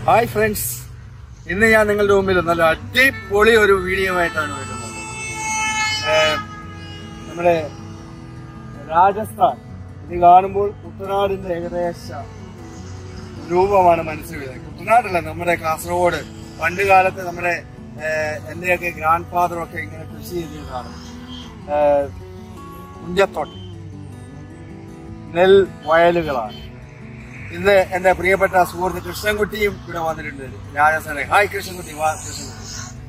Hi friends ഇന്ന് ഞാൻ നിങ്ങളുടെ മുമ്പിൽ നല്ല അടിപൊളി ഒരു വീഡിയോ ആയിട്ടാണ് വരുന്നത് ഏഹ്, നമ്മുടെ രാജസ്ഥാൻ ഇത് കാണുമ്പോൾ കുട്ടനാടിന്റെ ഏകദേശ രൂപമാണ് മനസ്സിൽ വരുന്നത് കുട്ടനാടല്ല നമ്മുടെ കാസർഗോഡ് പണ്ട് കാലത്ത് നമ്മുടെ ഏഹ്, എന്റെയൊക്കെ ഗ്രാൻഡ് ഫാദർ ഒക്കെ ഇങ്ങനെ കൃഷി ചെയ്തിരുന്നതാണ് ഏഹ്, കുഞ്ചത്തോട്ടം നെൽ വയലുകളാണ് ഇന്ന് എന്റെ പ്രിയപ്പെട്ട സുഹൃത്ത് കൃഷ്ണൻകുട്ടിയും ഇവിടെ വന്നിട്ടുണ്ട് രാജസ്ഥാനെ ഹായ് കൃഷ്ണൻകുട്ടി വാ കൃഷ്ണൻകുട്ടി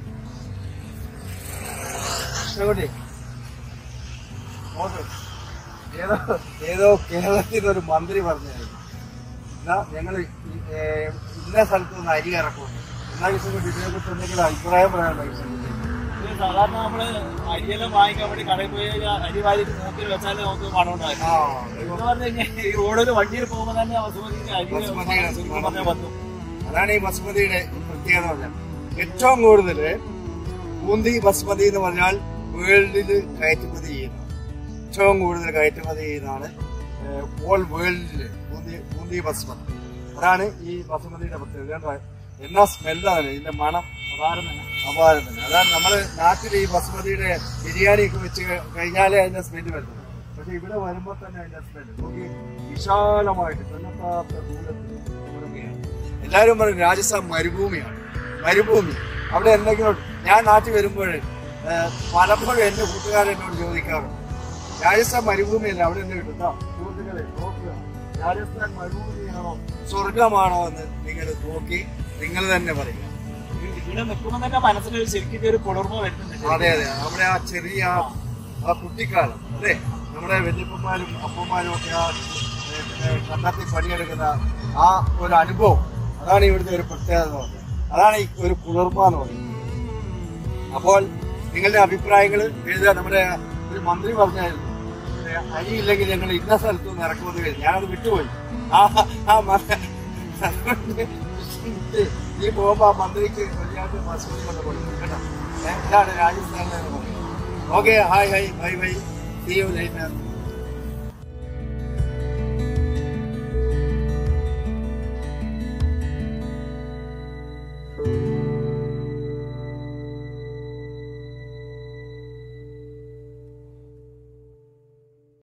കൃഷ്ണൻകുട്ടി നോക്ക്. ഏതോ ഏതോ കേരളത്തിൽ നിന്ന് ഒരു മന്ത്രി പറഞ്ഞായിരുന്നു എന്നാ ഞങ്ങൾ ഇന്ന സ്ഥലത്ത് നിന്ന് അരി ഇറക്കുന്നു എന്നാ കൃഷ്ണൻകുട്ടി ഇതിനെക്കുറിച്ച് എന്തെങ്കിലും അഭിപ്രായം പറയാനുണ്ടോ കൃഷ്ണൻകുട്ടി ഇത് സാധാരണ നമ്മള് അരിയെല്ലാം വാങ്ങിക്കാൻ വേണ്ടി കടയിൽ പോയി അരി വാരിട്ട് നോക്കി വെച്ചാലേ നമുക്ക് പണം ഉണ്ടാകും ആ എന്ന് പറഞ്ഞു കഴിഞ്ഞാൽ ഈ റോഡിൽ വണ്ടിയിൽ പോകുമ്പോൾ തന്നെ ബസുമതിക്ക് അരി ബസുമതിയുടെ ശരിക്കും പറഞ്ഞാൽ വന്നു അതാണ് ഈ ബസ്മതിയുടെ പ്രത്യേകത പറഞ്ഞാൽ ഏറ്റവും കൂടുതൽ ബൂന്തി ബസ്മതി എന്ന് പറഞ്ഞാൽ വേൾഡിൽ കയറ്റുമതി ചെയ്യുന്നത് ഏറ്റവും കൂടുതൽ കയറ്റുമതി ചെയ്യുന്നതാണ് ഓൾ വേൾഡിൽ ബൂന്തി ബൂന്തി ബസ്മതി അതാണ് ഈ ബസ്മതിയുടെ പ്രത്യേകത കണ്ടോ? എന്നാ സ്മെല്ലാണ് ഇതിന്റെ മണം അപാരം തന്നെ അപാരം തന്നെ അതാണ് നമ്മള് നാട്ടിൽ ഈ ബസ്മതിയുടെ ബിരിയാണി ഒക്കെ വെച്ച് കഴിഞ്ഞാലേ അതിന്റെ സ്മെല്ല് വരുന്നത് പക്ഷെ ഇവിടെ വരുമ്പോൾ തന്നെ അതിന്റെ സ്മെല്ല് നോക്കി വിശാലമായിട്ട് കൊല്ലത്താത്ത ദൂരത്തിൽ ഇവിടെയൊക്കെയാണ്. എല്ലാവരും പറയും രാജസ്ഥാൻ മരുഭൂമിയാണ് മരുഭൂമി അവിടെ എന്തെങ്കിലും ഞാൻ നാട്ടിൽ വരുമ്പോൾ പലപ്പോഴും എന്റെ കൂട്ടുകാരൻ എന്നോട് ചോദിക്കാറുണ്ട് രാജസ്ഥാൻ മരുഭൂമിയല്ല അവിടെ എന്ത് കിട്ടും ദാ, സുഹൃത്തുക്കളെ നോക്കുക രാജസ്ഥാൻ മരുഭൂമിയാണോ സ്വർഗമാണോ എന്ന് നിങ്ങൾ നോക്കി നിങ്ങൾ തന്നെ പറയുക ഇവിടെ നിൽക്കുമ്പോൾ തന്നെ മനസ്സിൽ ശരിക്കും ഒരു കുളിർമ വരുന്നുണ്ട് അതെ അതെ നമ്മുടെ ആ ചെറിയ ആ- ആ കുട്ടിക്കാലം അല്ലേ നമ്മുടെ വല്യപ്പന്മാരും അപ്പന്മാരും ഒക്കെ ആ ഏ, പിന്നെ കണ്ടത്തിൽ പണിയെടുക്കുന്ന ആ ഒരു അനുഭവം അതാണ് ഇവിടുത്തെ ഒരു പ്രത്യേകത എന്ന് പറയുന്നത് അതാണ് ഈ ഒരു കുളിർമ എന്ന് പറയുന്നത് അപ്പോൾ നിങ്ങളുടെ അഭിപ്രായങ്ങൾ എഴുതുക നമ്മുടെ ഒരു മന്ത്രി പറഞ്ഞായിരുന്നു ഏ, അരിയില്ലെങ്കിൽ ഞങ്ങൾ ഇന്ന സ്ഥലത്ത് നിന്ന് ഇറക്കുമെന്ന് കഴിഞ്ഞു ഞാനത് വിട്ടുപോയി ആ ആ മ- അതുകൊണ്ട് നീ പോകുമ്പോ ആ മന്ത്രിക്ക് വലിയാട്ട് മസൂദി കൊണ്ട് കൊടുക്കും കേട്ടോ ഏ, ഇതാണ് രാജസ്ഥാനിലെ പറയുന്നത് okay hi hi bye bye see you light